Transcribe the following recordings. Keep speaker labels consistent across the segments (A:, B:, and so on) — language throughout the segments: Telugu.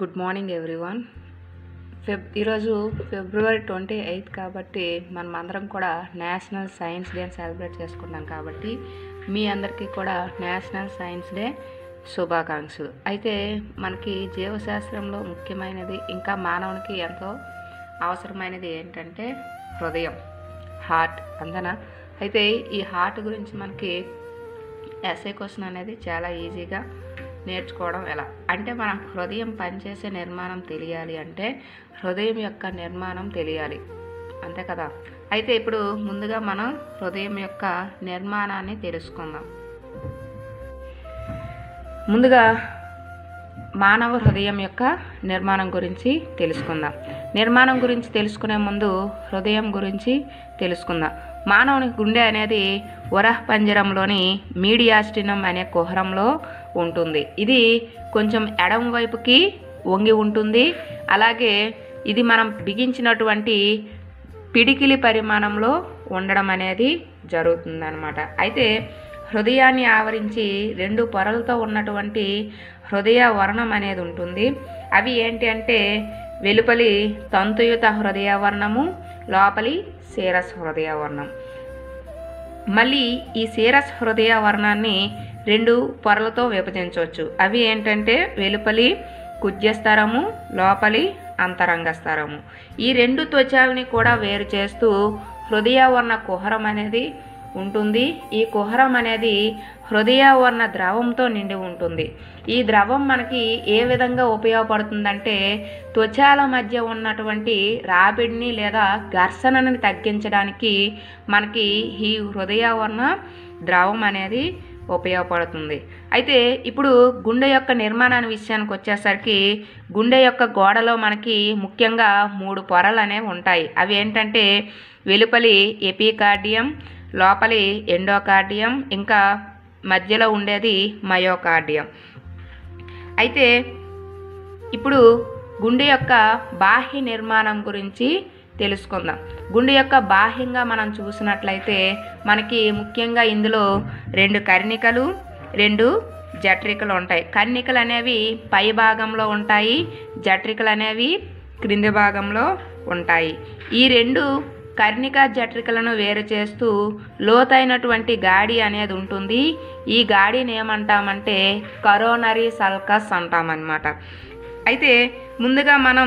A: గుడ్ మార్నింగ్ ఎవ్రీవన్ ఫెబ్ ఈరోజు ఫిబ్రవరి ట్వంటీ ఎయిత్ కాబట్టి మనం అందరం కూడా నేషనల్ సైన్స్ డే సెలబ్రేట్ చేసుకున్నాం కాబట్టి మీ అందరికీ కూడా నేషనల్ సైన్స్ డే శుభాకాంక్షలు అయితే మనకి జీవశాస్త్రంలో ముఖ్యమైనది ఇంకా మానవునికి ఎంతో అవసరమైనది ఏంటంటే హృదయం హార్ట్ అంతనా అయితే ఈ హార్ట్ గురించి మనకి ఎస్ఏ క్వశ్చన్ అనేది చాలా ఈజీగా నేర్చుకోవడం ఎలా అంటే మన హృదయం పనిచేసే నిర్మాణం తెలియాలి అంటే హృదయం యొక్క నిర్మాణం తెలియాలి అంతే కదా అయితే ఇప్పుడు ముందుగా మనం హృదయం యొక్క నిర్మాణాన్ని తెలుసుకుందాం ముందుగా మానవ హృదయం యొక్క నిర్మాణం గురించి తెలుసుకుందాం నిర్మాణం గురించి తెలుసుకునే ముందు హృదయం గురించి తెలుసుకుందాం మానవుని గుండె అనేది వరహ పంజరంలోని మీడియాస్టినం అనే కుహరంలో ఉంటుంది ఇది కొంచెం ఎడమ వైపుకి వంగి ఉంటుంది అలాగే ఇది మనం బిగించినటువంటి పిడికిలి పరిమాణంలో ఉండడం అనేది జరుగుతుందన్నమాట అయితే హృదయాన్ని ఆవరించి రెండు పొరలతో ఉన్నటువంటి హృదయ వర్ణం అనేది ఉంటుంది అవి ఏంటి అంటే వెలుపలి తంతుయుత హృదయ వర్ణము లోపలి శీరస్ హృదయ వర్ణం మళ్ళీ ఈ శీరస్ హృదయ వర్ణాన్ని రెండు పొరలతో విభజించవచ్చు అవి ఏంటంటే వెలుపలి కుజ్యస్తరము లోపలి అంతరంగ స్తరము ఈ రెండు త్వచాలని కూడా వేరు చేస్తూ హృదయవర్ణ కుహరం అనేది ఉంటుంది ఈ కుహరం అనేది హృదయవర్ణ ద్రవంతో నిండి ఉంటుంది ఈ ద్రవం మనకి ఏ విధంగా ఉపయోగపడుతుందంటే త్వచాల మధ్య ఉన్నటువంటి రాపిడిని లేదా ఘర్షణని తగ్గించడానికి మనకి ఈ హృదయవర్ణ ద్రవం అనేది ఉపయోగపడుతుంది అయితే ఇప్పుడు గుండె యొక్క నిర్మాణాన్ని విషయానికి వచ్చేసరికి గుండె యొక్క గోడలో మనకి ముఖ్యంగా మూడు పొరలు అనేవి ఉంటాయి అవి ఏంటంటే వెలుపలి ఎపికార్డియం లోపలి ఎండోకార్డియం ఇంకా మధ్యలో ఉండేది మయోకార్డియం అయితే ఇప్పుడు గుండె యొక్క బాహ్య నిర్మాణం గురించి తెలుసుకుందాం గుండె యొక్క బాహ్యంగా మనం చూసినట్లయితే మనకి ముఖ్యంగా ఇందులో రెండు కర్ణికలు రెండు జట్రికలు ఉంటాయి కర్ణికలు అనేవి పై భాగంలో ఉంటాయి జట్రికలు అనేవి క్రింది భాగంలో ఉంటాయి ఈ రెండు కర్ణిక జట్రికలను వేరు చేస్తూ లోతైనటువంటి గాడి అనేది ఉంటుంది ఈ గాడిని ఏమంటామంటే కరోనరీ సల్కస్ అంటామన్నమాట అయితే ముందుగా మనం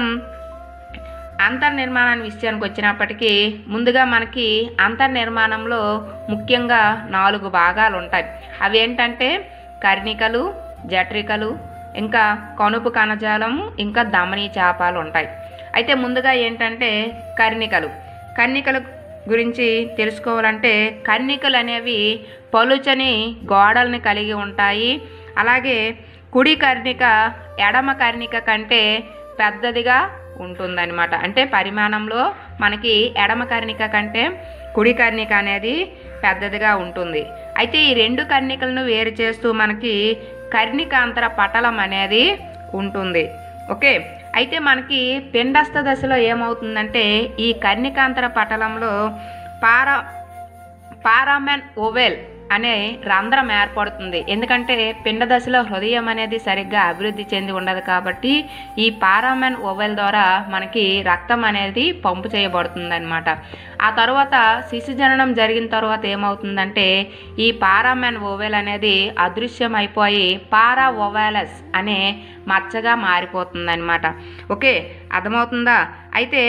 A: అంతర్నిర్మాణాన్ని విషయానికి వచ్చినప్పటికీ ముందుగా మనకి అంతర్నిర్మాణంలో ముఖ్యంగా నాలుగు భాగాలు ఉంటాయి అవి ఏంటంటే కర్ణికలు జట్రికలు ఇంకా కనుపు కణజాలము ఇంకా దమనీ చాపాలు ఉంటాయి అయితే ముందుగా ఏంటంటే కర్ణికలు కర్ణికల గురించి తెలుసుకోవాలంటే కర్ణికలు అనేవి పలుచని గోడల్ని కలిగి ఉంటాయి అలాగే కుడి కర్ణిక ఎడమ కర్ణిక కంటే పెద్దదిగా ఉంటుందన్నమాట అంటే పరిమాణంలో మనకి ఎడమ కర్ణిక కంటే కుడి కర్ణిక అనేది పెద్దదిగా ఉంటుంది అయితే ఈ రెండు కర్ణికలను వేరు చేస్తూ మనకి కర్ణికాంతర పటలం అనేది ఉంటుంది ఓకే అయితే మనకి పిండస్థ దశలో ఏమవుతుందంటే ఈ కర్ణికాంతర పటలంలో పారా పారామెన్ ఓవెల్ అనే రంధ్రం ఏర్పడుతుంది ఎందుకంటే పిండ దశలో హృదయం అనేది సరిగ్గా అభివృద్ధి చెంది ఉండదు కాబట్టి ఈ పారామెన్ ఓవెల్ ద్వారా మనకి రక్తం అనేది పంపు చేయబడుతుంది అనమాట ఆ తర్వాత శిశు జననం జరిగిన తర్వాత ఏమవుతుందంటే ఈ పారామెన్ ఓవెల్ అనేది అదృశ్యం అయిపోయి పారా ఓవాలస్ అనే మచ్చగా మారిపోతుంది అనమాట ఓకే అర్థమవుతుందా అయితే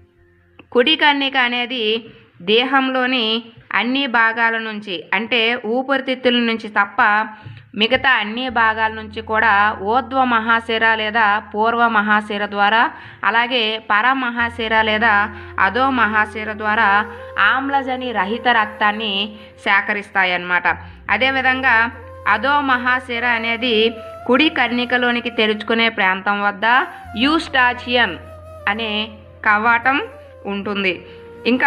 A: కుడి కన్నిక అనేది దేహంలోని అన్ని భాగాల నుంచి అంటే ఊపిరితిత్తుల నుంచి తప్ప మిగతా అన్ని భాగాల నుంచి కూడా ఊర్ధ్వ మహాశిర లేదా పూర్వ మహాశిర ద్వారా అలాగే పరమహాశిర లేదా అధో మహాశిర ద్వారా ఆమ్లజని రహిత రక్తాన్ని సేకరిస్తాయన్నమాట అదేవిధంగా అధో మహాశిర అనేది కుడి కర్ణికలోనికి తెరుచుకునే ప్రాంతం వద్ద యూస్టాచియన్ అనే కవాటం ఉంటుంది ఇంకా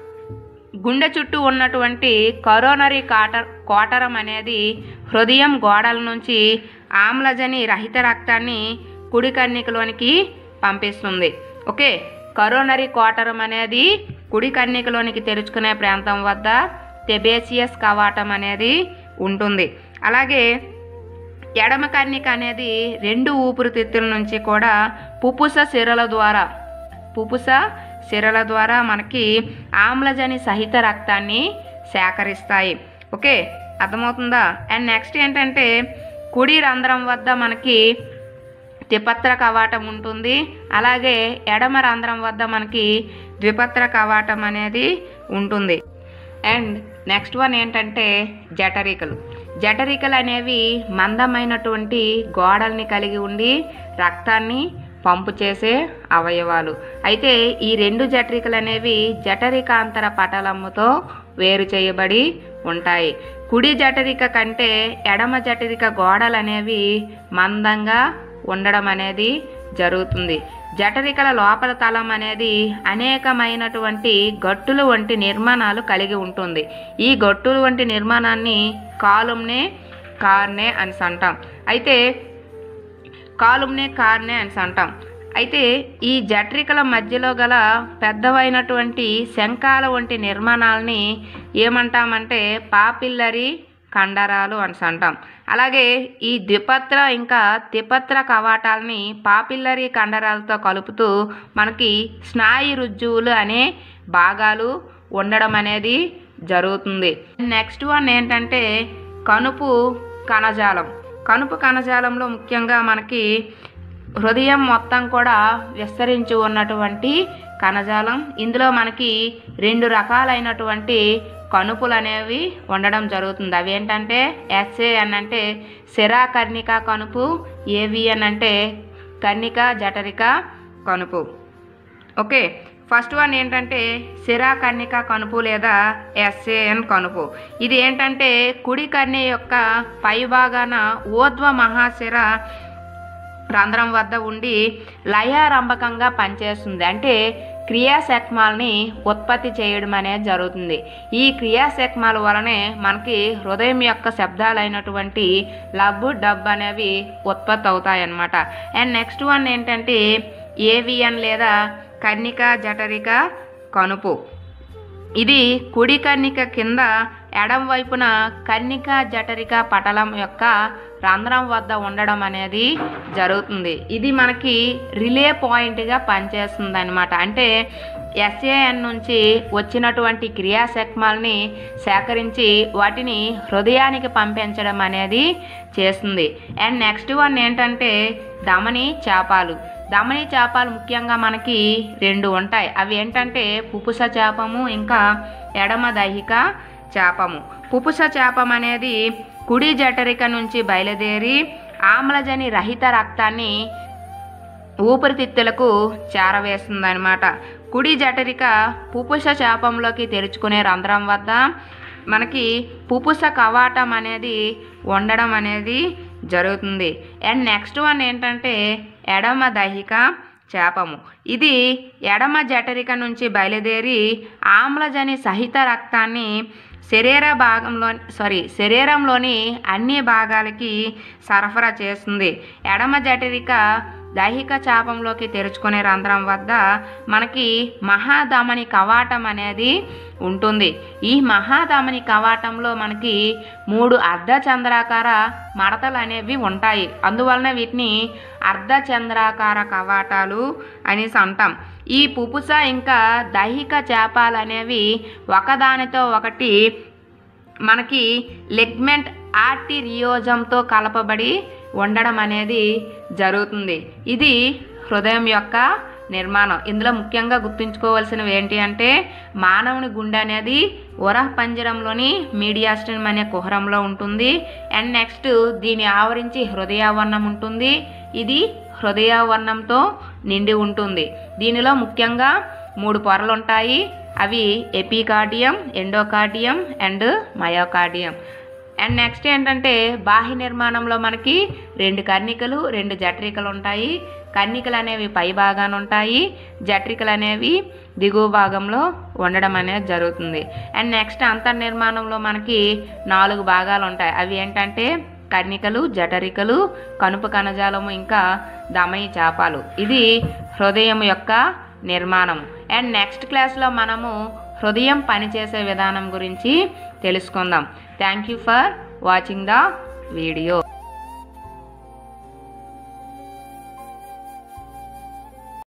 A: గుండె చుట్టూ ఉన్నటువంటి కరోనరీ కాటర్ కోటరం అనేది హృదయం గోడల నుంచి ఆమ్లజని రహిత రక్తాన్ని కుడి కర్ణికలోనికి పంపిస్తుంది ఓకే కరోనరీ కోటరం అనేది కుడి కర్ణికలోనికి తెరుచుకునే ప్రాంతం వద్ద తెబేసియస్ కవాటం అనేది ఉంటుంది అలాగే ఎడమ కర్ణిక అనేది రెండు ఊపిరితిత్తుల నుంచి కూడా పుపుస సిరల ద్వారా పుపుస సిరల ద్వారా మనకి ఆమ్లజని సహిత రక్తాన్ని సేకరిస్తాయి ఓకే అర్థమవుతుందా అండ్ నెక్స్ట్ ఏంటంటే కుడి రంధ్రం వద్ద మనకి త్రిపత్ర కవాటం ఉంటుంది అలాగే ఎడమ రంధ్రం వద్ద మనకి ద్విపత్ర కవాటం అనేది ఉంటుంది అండ్ నెక్స్ట్ వన్ ఏంటంటే జఠరికలు జఠరికలు అనేవి మందమైనటువంటి గోడల్ని కలిగి ఉండి రక్తాన్ని పంపు చేసే అవయవాలు అయితే ఈ రెండు జఠరికలు అనేవి జఠరికాంతర పటలముతో వేరు చేయబడి ఉంటాయి కుడి జఠరిక కంటే ఎడమ జఠరిక గోడలు అనేవి మందంగా ఉండడం అనేది జరుగుతుంది జఠరికల లోపల తలం అనేది అనేకమైనటువంటి గట్టులు వంటి నిర్మాణాలు కలిగి ఉంటుంది ఈ గట్టులు వంటి నిర్మాణాన్ని కాలుమ్నే కార్నే అని అంటాం అయితే కాలుమ్నే కార్నే అని అంటాం అయితే ఈ జట్రికల మధ్యలో గల పెద్దవైనటువంటి శంఖాల వంటి నిర్మాణాలని ఏమంటామంటే పాపిల్లరి కండరాలు అని అంటాం అలాగే ఈ ద్విపత్ర ఇంకా త్రిపత్ర కవాటాలని పాపిల్లరీ కండరాలతో కలుపుతూ మనకి స్నాయు రుజ్జువులు అనే భాగాలు ఉండడం అనేది జరుగుతుంది నెక్స్ట్ వన్ ఏంటంటే కనుపు కణజాలం కనుపు కణజాలంలో ముఖ్యంగా మనకి హృదయం మొత్తం కూడా విస్తరించి ఉన్నటువంటి కణజాలం ఇందులో మనకి రెండు రకాలైనటువంటి కణుపులు అనేవి ఉండడం జరుగుతుంది అవి ఏంటంటే ఎస్ఏఎన్ అంటే శిరా కర్ణిక కణుపు ఏవిఎన్ అంటే కర్ణిక జఠరిక కణుపు ఓకే ఫస్ట్ వన్ ఏంటంటే శిరా కర్ణిక కణుపు లేదా ఎస్ఏఎన్ కణుపు ఇది ఏంటంటే కుడి కర్ణి యొక్క పైభాగాన ఊర్ధ్వ మహాశిర రంధ్రం వద్ద ఉండి లయారంభకంగా పనిచేస్తుంది అంటే క్రియాశక్మాల్ని ఉత్పత్తి చేయడం అనేది జరుగుతుంది ఈ క్రియాశక్మాల వలనే మనకి హృదయం యొక్క శబ్దాలైనటువంటి లబ్బు డబ్ అనేవి ఉత్పత్తి అవుతాయన్నమాట అండ్ నెక్స్ట్ వన్ ఏంటంటే ఏవిఎన్ లేదా కర్ణిక జఠరిక కనుపు ఇది కుడి కన్నిక కింద ఎడం వైపున కన్నిక జఠరిక పటలం యొక్క రంధ్రం వద్ద ఉండడం అనేది జరుగుతుంది ఇది మనకి రిలే పాయింట్గా పనిచేస్తుంది అనమాట అంటే ఎస్ఏఎన్ నుంచి వచ్చినటువంటి క్రియాశక్మాల్ని సేకరించి వాటిని హృదయానికి పంపించడం అనేది చేస్తుంది అండ్ నెక్స్ట్ వన్ ఏంటంటే ధమని చేపాలు ధమని చేపలు ముఖ్యంగా మనకి రెండు ఉంటాయి అవి ఏంటంటే పుపుస చేపము ఇంకా ఎడమ దైహిక చేపము పుపుస చేపం అనేది కుడి జఠరిక నుంచి బయలుదేరి ఆమ్లజని రహిత రక్తాన్ని ఊపిరితిత్తులకు చేరవేస్తుందన్నమాట కుడి జఠరిక పుపుస చేపంలోకి తెరుచుకునే రంధ్రం వద్ద మనకి పుపుస కవాటం అనేది ఉండడం అనేది జరుగుతుంది అండ్ నెక్స్ట్ వన్ ఏంటంటే ఎడమ దైహిక చేపము ఇది ఎడమ జఠరిక నుంచి బయలుదేరి ఆమ్లజని సహిత రక్తాన్ని శరీర భాగంలో సారీ శరీరంలోని అన్ని భాగాలకి సరఫరా చేస్తుంది ఎడమ జఠరిక దైహిక చాపంలోకి తెరుచుకునే రంధ్రం వద్ద మనకి మహాధమని కవాటం అనేది ఉంటుంది ఈ మహాధమని కవాటంలో మనకి మూడు అర్ధచంద్రాకార మడతలు అనేవి ఉంటాయి అందువలన వీటిని అర్ధచంద్రాకార కవాటాలు అనేసి అంటాం ఈ పుపుస ఇంకా దైహిక చేపాలు అనేవి ఒకదానితో ఒకటి మనకి లెగ్మెంట్ ఆర్టిరియోజంతో కలపబడి ఉండడం అనేది జరుగుతుంది ఇది హృదయం యొక్క నిర్మాణం ఇందులో ముఖ్యంగా గుర్తుంచుకోవాల్సినవి ఏంటి అంటే మానవుని గుండె అనేది ఉరహ పంజరంలోని మీడియాస్టమ్ అనే కుహరంలో ఉంటుంది అండ్ నెక్స్ట్ దీని ఆవరించి హృదయావరణం ఉంటుంది ఇది హృదయావరణంతో నిండి ఉంటుంది దీనిలో ముఖ్యంగా మూడు పొరలు ఉంటాయి అవి epicardium endocardium and myocardium and next ఏంటంటే బాహ్య నిర్మాణంలో మనకి రెండు కర్ణికలు రెండు జట్రికలు ఉంటాయి కర్ణికలు అనేవి పై భాగాన ఉంటాయి జట్రికలు అనేవి దిగువ భాగంలో ఉండడం అనేది జరుగుతుంది అండ్ నెక్స్ట్ అంతర్నిర్మాణంలో మనకి నాలుగు భాగాలు ఉంటాయి అవి ఏంటంటే కర్ణికలు జఠరికలు కనుపు కణజాలము ఇంకా దమయి చేపాలు ఇది హృదయం యొక్క నిర్మాణం అండ్ నెక్స్ట్ క్లాస్లో మనము హృదయం పనిచేసే విధానం గురించి తెలుసుకుందాం thank you for watching the video